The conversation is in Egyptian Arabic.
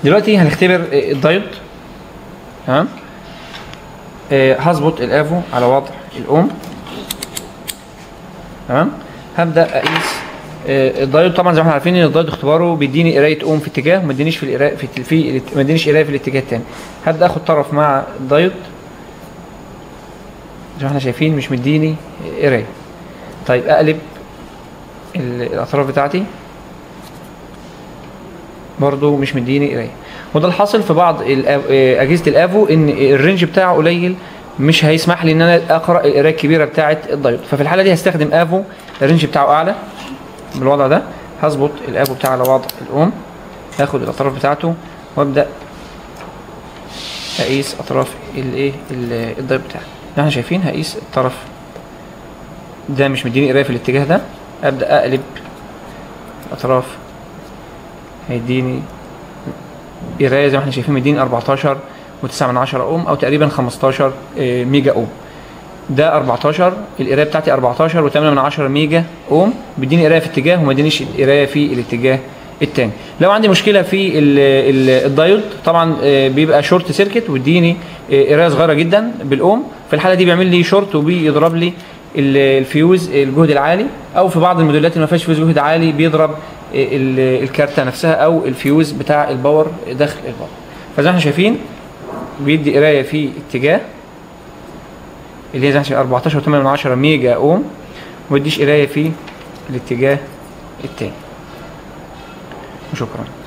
دلوقتي هنختبر آه، الدايود تمام آه، هظبط الافو على وضع الاوم تمام هبدا اقيس آه، الدايود طبعا زي ما احنا عارفين ان الدايود اختباره بيديني قرايه اوم في اتجاه وما ادينيش في القرايه في في ما ادينيش قرايه في الاتجاه التاني هبدا اخد طرف مع الدايود زي ما احنا شايفين مش مديني قرايه طيب اقلب ال- الاطراف بتاعتي برضو مش مديني قرايه وده الحاصل في بعض الأ- آه، اجهزه الافو ان الرينج بتاعه قليل مش هيسمح لي ان انا اقرا القرايه الكبيره بتاعه الدايود ففي الحاله دي هستخدم افو الرينج بتاعه اعلى بالوضع ده هظبط الافو بتاعه على وضع الاوم هاخد الاطراف بتاعته وابدا اقيس اطراف الايه ال- الدايود بتاعي زي ما احنا شايفين هقيس الطرف ده مش مديني قرايه في الاتجاه ده ابدا اقلب اطراف هيديني قرايه زي ما احنا شايفين مديني 14 و9 من 10 اوم او تقريبا 15 آه، ميجا اوم ده 14 القرايه بتاعتي 14 و8 من 10 ميجا اوم بيديني قرايه في اتجاه وما ادينيش قرايه في الاتجاه التاني لو عندي مشكله في ال ال الدايود طبعا آه، بيبقى شورت سيركت ويديني آه، قرايه صغيره جدا بالاوم في الحاله دي بيعمل لي شورت وبيضرب لي ال- الفيوز الجهد العالي او في بعض الموديلات اللي ما فيهاش فيوز جهد عالي بيضرب آه، ال- الكارته نفسها او الفيوز بتاع الباور داخل الباور فزي ما احنا شايفين بيدي قرايه في اتجاه اللي هي زي ما احنا شايفين 14.8 من 10 ميجا اوم وما يديش قرايه في الاتجاه التاني وشكرا